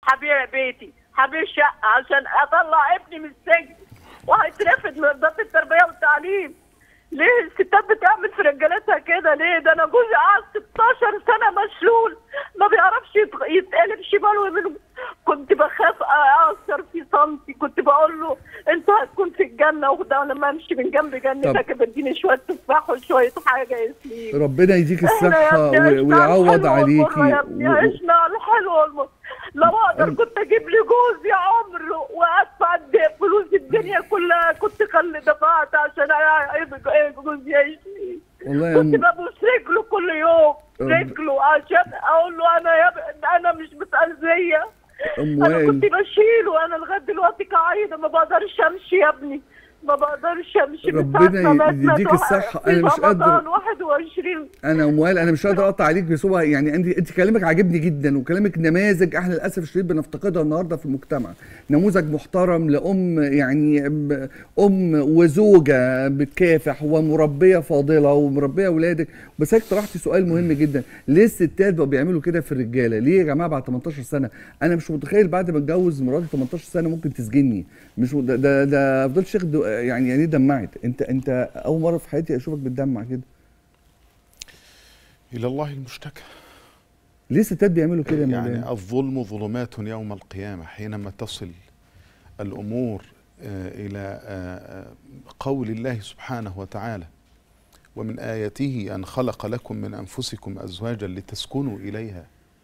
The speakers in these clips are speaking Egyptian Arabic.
هبيع بيتي هبيع شقه عشان اطلع ابني من السجن وهيترفد من وزاره التربيه والتعليم ليه الستات بتعمل في رجالتها كده ليه ده انا جوزي قعد 16 سنه مشلول ما بيعرفش يت- يتقلب شمال ويمين كنت بخاف اقصر في صمتي كنت بقول له انت هتكون في الجنه وده لما امشي من جنب جنتك بديني شويه تفاح وشويه حاجه يا سليم ربنا يديك احنا يا الصحه ابني و- عشنا على ويعوض الحلو عليكي والمرة يا ابني و- و- عشنا على الحلو والمر لو اقدر كنت اجيب لي جوزي عمره وادفع الد- فلوس الدنيا كلها كنت خلي دفعت عشان أ- أ- جوزي يعيش لي. والله يا كنت أم- ببوس رجله كل يوم رب- رجله عشان اقول له انا يا ب- انا مش متأذية ام انا كنت وائل بشيله انا لغايه دلوقتي كعيده ما بقدرش امشي يا ابني ما بقدرش امشي من ربنا ساعة ما مات- يديك مات واحد- الصحة. في أنا مش قادر. رمضان 21 انا ام وائل انا مش قادر اقطع عليك بس هو يعني انت انت كلامك عاجبني جدا وكلامك نماذج احنا للاسف الشديد بنفتقدها النهارده في المجتمع نموذج محترم لام يعني ب- ام وزوجه بتكافح ومربيه فاضله ومربيه اولادك بس هيك طرحتي سؤال مهم جدا ليه الستات بقوا بيعملوا كده في الرجاله ليه يا جماعه بعد 18 سنه انا مش متخيل بعد ما اتجوز مراتي 18 سنه ممكن تسجني مش ده ده, ده فضلت شيخ دو- يعني يعني إيه دمعت انت انت اول مره في حياتي اشوفك بتدمع كده الى الله المشتكى ليه الستات بيعملوا كده يا يعني مولانا؟ الظلم ظلمات يوم القيامة حينما تصل الأمور آه، إلى آه، آه، قول الله سبحانه وتعالى ومن آياته أن خلق لكم من أنفسكم أزواجا لتسكنوا إليها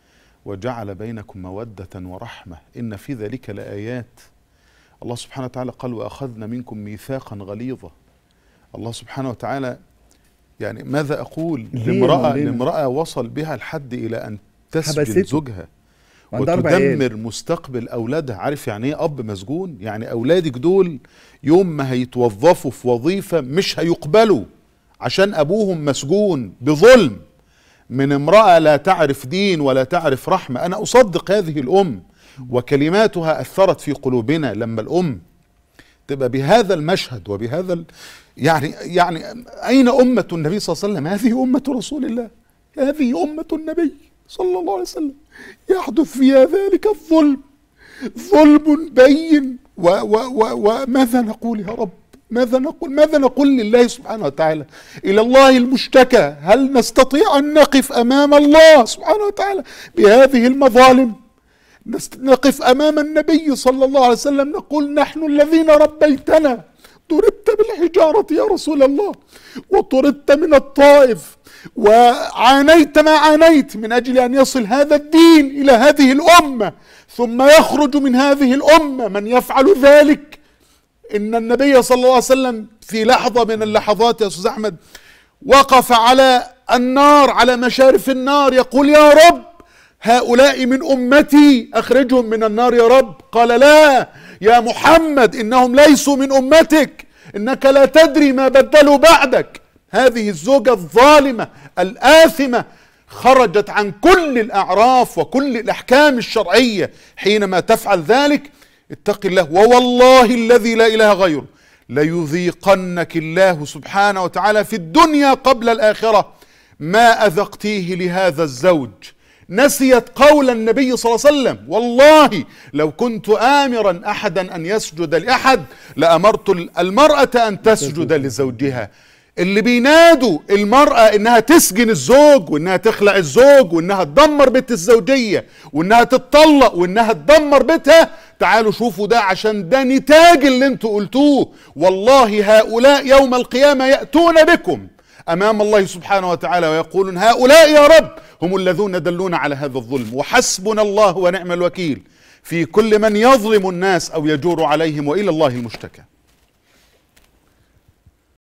وجعل بينكم مودة ورحمة إن في ذلك لآيات الله سبحانه وتعالى قال وأخذنا منكم ميثاقا غليظا الله سبحانه وتعالى يعني ماذا أقول ليه يا لامرأة مولانا؟ لامرأة وصل بها الحد إلى أن تسجن حبسته. زوجها وعندها أربع عيال. وتدمر مستقبل أولادها عارف يعني إيه أب مسجون يعني أولادك دول يوم ما هيتوظفوا في وظيفة مش هيقبلوا عشان أبوهم مسجون بظلم من امرأة لا تعرف دين ولا تعرف رحمة أنا أصدق هذه الأم وكلماتها أثرت في قلوبنا لما الأم تبقى بهذا المشهد وبهذا ال... يعني يعني أين أمة النبي صلى الله عليه وسلم هذه أمة رسول الله هذه أمة النبي صلى الله عليه وسلم يحدث فيها ذلك الظلم ظلم بين و و و وماذا نقول يا رب ماذا نقول ماذا نقول لله سبحانه وتعالى الى الله المشتكى هل نستطيع ان نقف امام الله سبحانه وتعالى بهذه المظالم نست- نقف امام النبي صلى الله عليه وسلم نقول نحن الذين ربيتنا ضربت بالحجاره يا رسول الله وطردت من الطائف وعانيت ما عانيت من اجل ان يصل هذا الدين الى هذه الامه ثم يخرج من هذه الامه من يفعل ذلك ان النبي صلى الله عليه وسلم في لحظه من اللحظات يا استاذ احمد وقف على النار على مشارف النار يقول يا رب هؤلاء من امتي اخرجهم من النار يا رب قال لا يا محمد انهم ليسوا من امتك انك لا تدري ما بدلوا بعدك هذه الزوجه الظالمه الاثمه خرجت عن كل الاعراف وكل الاحكام الشرعيه حينما تفعل ذلك اتق الله ووالله الذي لا اله غيره ليذيقنك الله سبحانه وتعالى في الدنيا قبل الاخره ما اذقتيه لهذا الزوج نسيت قول النبي صلى الله عليه وسلم والله لو كنت امرا احدا ان يسجد لاحد لامرت المراه ان تسجد لزوجها اللي بينادوا المرأة انها تسجن الزوج وانها تخلع الزوج وانها تدمر بيت الزوجية وانها تتطلق وانها تدمر بيتها تعالوا شوفوا ده عشان ده نتاج اللي انتوا قلتوه والله هؤلاء يوم القيامة يأتون بكم امام الله سبحانه وتعالى ويقولون هؤلاء يا رب هم الذين دلون على هذا الظلم وحسبنا الله ونعم الوكيل في كل من يظلم الناس او يجور عليهم والى الله المشتكى